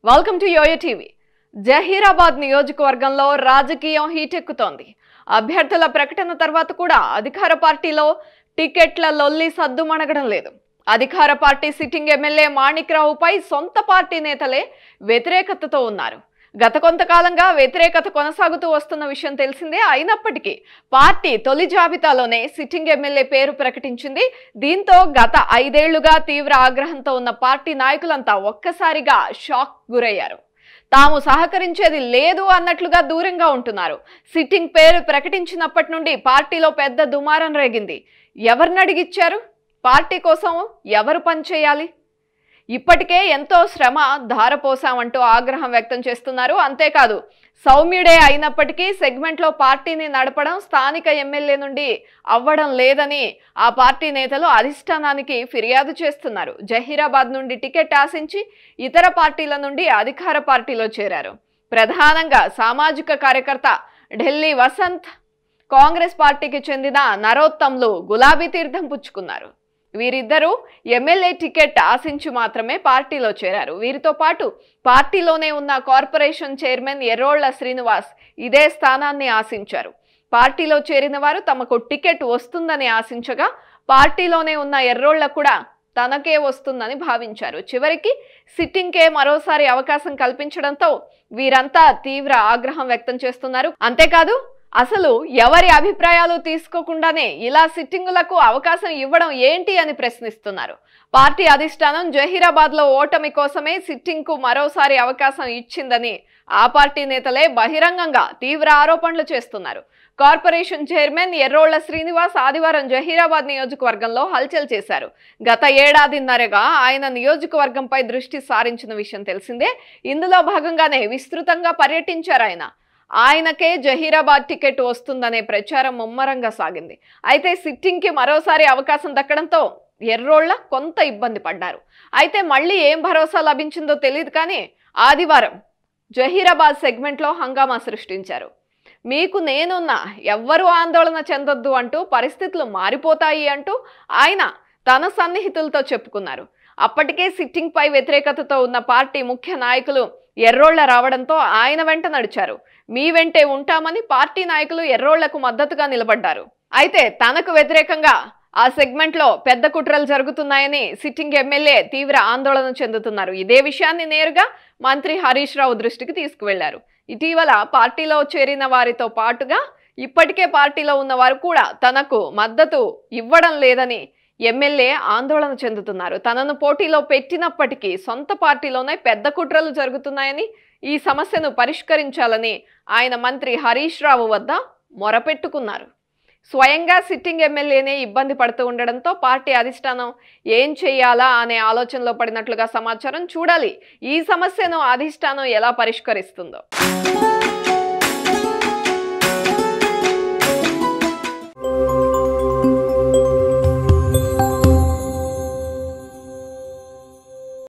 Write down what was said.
welcome to YoYo TV Zaheerabad నియోజకవర్గంలో రాజకీయం హీటెక్కుతోంది అభ్యర్థుల ప్రకటన తర్వాత కూడా అధికార పార్టీలో టికెట్ల లొల్లి సద్దుమణగడం లేదు అధికార పార్టీ సిట్టింగ్ ఎమ్మెల్యే మాణిక్రావుపై సొంత పార్టీ నేతలే వ్యతిరేకతతో ఉన్నారు గత కొంతకాలంగా వ్యతిరేకత కొనసాగుతూ వస్తున్న విషయం తెలిసిందే అయినప్పటికీ పార్టీ తొలి జాబితాలోనే సిట్టింగ్ ఎమ్మెల్యే పేరు ప్రకటించింది దీంతో గత ఐదేళ్లుగా తీవ్ర ఆగ్రహంతో ఉన్న పార్టీ నాయకులంతా ఒక్కసారిగా షాక్ గురయ్యారు తాము సహకరించేది లేదు అన్నట్లుగా దూరంగా ఉంటున్నారు సిట్టింగ్ పేరు ప్రకటించినప్పటి నుండి పార్టీలో పెద్ద దుమారం రేగింది ఎవరిని అడిగిచ్చారు పార్టీ కోసం ఎవరు పనిచేయాలి ఇప్పటికే ఎంతో శ్రమ ధారపోసామంటూ ఆగ్రహం వ్యక్తం చేస్తున్నారు అంతేకాదు సౌమ్యుడే అయినప్పటికీ సెగ్మెంట్లో పార్టీని నడపడం స్థానిక ఎమ్మెల్యే నుండి అవ్వడం లేదని ఆ పార్టీ నేతలు అధిష్టానానికి ఫిర్యాదు చేస్తున్నారు జహీరాబాద్ నుండి టికెట్ ఆశించి ఇతర పార్టీల నుండి అధికార పార్టీలో చేరారు ప్రధానంగా సామాజిక కార్యకర్త ఢిల్లీ వసంత్ కాంగ్రెస్ పార్టీకి చెందిన నరోత్తమ్లు గులాబీ తీర్థం పుచ్చుకున్నారు వీరిద్దరూ ఎమ్మెల్యే టికెట్ ఆశించి మాత్రమే పార్టీలో చేరారు వీరితో పాటు పార్టీలోనే ఉన్న కార్పొరేషన్ చైర్మన్ ఎర్రోళ్ల శ్రీనివాస్ ఇదే స్థానాన్ని ఆశించారు పార్టీలో చేరిన వారు తమకు టికెట్ వస్తుందని ఆశించగా పార్టీలోనే ఉన్న ఎర్రోళ్ల కూడా తనకే వస్తుందని భావించారు చివరికి సిట్టింగ్కే మరోసారి అవకాశం కల్పించడంతో వీరంతా తీవ్ర ఆగ్రహం వ్యక్తం చేస్తున్నారు అంతేకాదు అసలు ఎవరి అభిప్రాయాలు తీసుకోకుండానే ఇలా సిట్టింగులకు అవకాశం ఇవ్వడం ఏంటి అని ప్రశ్నిస్తున్నారు పార్టీ అధిష్టానం జహీరాబాద్ లో ఓటమి కోసమే సిట్టింగ్ కు మరోసారి అవకాశం ఇచ్చిందని ఆ పార్టీ నేతలే బహిరంగంగా తీవ్ర ఆరోపణలు చేస్తున్నారు కార్పొరేషన్ చైర్మన్ ఎర్రోళ్ల శ్రీనివాస్ ఆదివారం జహీరాబాద్ నియోజకవర్గంలో హల్చల్ చేశారు గత ఏడాదిన్నరగా ఆయన నియోజకవర్గంపై దృష్టి సారించిన విషయం తెలిసిందే ఇందులో భాగంగానే విస్తృతంగా పర్యటించారు ఆయన ఆయనకే జహీరాబాద్ టికెట్ వస్తుందనే ప్రచారం ముమ్మరంగా సాగింది అయితే సిట్టింగ్కి మరోసారి అవకాశం దక్కడంతో ఎర్రోళ్ల కొంత ఇబ్బంది పడ్డారు అయితే మళ్ళీ ఏం భరోసా లభించిందో తెలియదు కానీ ఆదివారం జహీరాబాద్ సెగ్మెంట్లో హంగామా సృష్టించారు మీకు నేనున్నా ఎవ్వరూ ఆందోళన చెందొద్దు అంటూ పరిస్థితులు మారిపోతాయి అంటూ ఆయన తన సన్నిహితులతో చెప్పుకున్నారు అప్పటికే సిట్టింగ్ పై వ్యతిరేకతతో ఉన్న పార్టీ ముఖ్య నాయకులు ఎర్రోళ్ల రావడంతో ఆయన వెంట నడిచారు మీ వెంటే ఉంటామని పార్టీ నాయకులు ఎర్రోళ్లకు మద్దతుగా నిలబడ్డారు అయితే తనకు వ్యతిరేకంగా ఆ సెగ్మెంట్ లో పెద్ద కుట్రలు జరుగుతున్నాయని సిట్టింగ్ ఎమ్మెల్యే తీవ్ర ఆందోళన చెందుతున్నారు ఇదే విషయాన్ని నేరుగా మంత్రి హరీష్ రావు దృష్టికి తీసుకువెళ్లారు ఇటీవల పార్టీలో చేరిన వారితో పాటుగా ఇప్పటికే పార్టీలో ఉన్న వారు కూడా తనకు మద్దతు ఇవ్వడం లేదని ఎమ్మెల్యే ఆందోళన చెందుతున్నారు తనను పోటీలో పెట్టినప్పటికీ సొంత పార్టీలోనే పెద్ద కుట్రలు జరుగుతున్నాయని ఈ సమస్యను పరిష్కరించాలని ఆయన మంత్రి హరీష్ రావు వద్ద మొరపెట్టుకున్నారు స్వయంగా సిట్టింగ్ ఎమ్మెల్యేనే ఇబ్బంది పడుతూ ఉండడంతో పార్టీ అధిష్టానం ఏం చేయాలా అనే ఆలోచనలో పడినట్లుగా సమాచారం చూడాలి ఈ సమస్యను అధిష్టానం ఎలా పరిష్కరిస్తుందో